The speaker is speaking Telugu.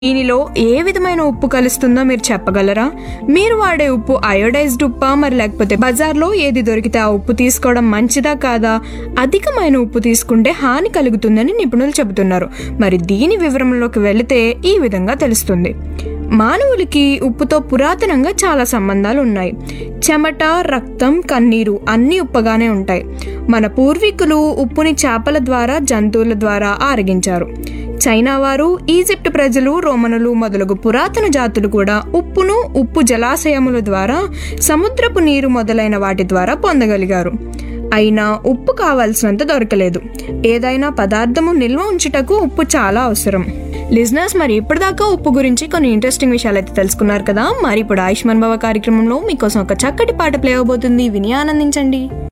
దీనిలో ఏ విధమైన ఉప్పు కలుస్తుందో మీరు చెప్పగలరా మీరు వాడే ఉప్పు అయోడైజ్డ్ ఉప్పా మరి లేకపోతే బజార్లో ఏది దొరికితే ఆ ఉప్పు తీసుకోవడం మంచిదా కాదా అధికమైన ఉప్పు తీసుకుంటే హాని కలుగుతుందని నిపుణులు చెబుతున్నారు మరి దీని వివరంలోకి వెళితే ఈ విధంగా తెలుస్తుంది మానవులకి ఉప్పుతో పురాతనంగా చాలా సంబంధాలు ఉన్నాయి చెమట రక్తం కన్నీరు అన్నీ ఉప్పగానే ఉంటాయి మన పూర్వీకులు ఉప్పుని చేపల ద్వారా జంతువుల ద్వారా ఆరగించారు చైనా వారు ఈజిప్ట్ ప్రజలు రోమనులు మొదలగు పురాతన జాతులు కూడా ఉప్పును ఉప్పు జలాశయముల ద్వారా సముద్రపు నీరు మొదలైన వాటి ద్వారా పొందగలిగారు అయినా ఉప్పు కావాల్సినంత దొరకలేదు ఏదైనా పదార్థము నిల్వ ఉంచుటకు ఉప్పు చాలా అవసరం లిజనర్స్ మరి ఇప్పటిదాకా ఉప్పు గురించి కొన్ని ఇంట్రెస్టింగ్ విషయాలు అయితే తెలుసుకున్నారు కదా మరి ఇప్పుడు ఆయుష్మాన్ భవ కార్యక్రమంలో మీకోసం ఒక చక్కటి పాట ప్లే అవబోతుంది విని ఆనందించండి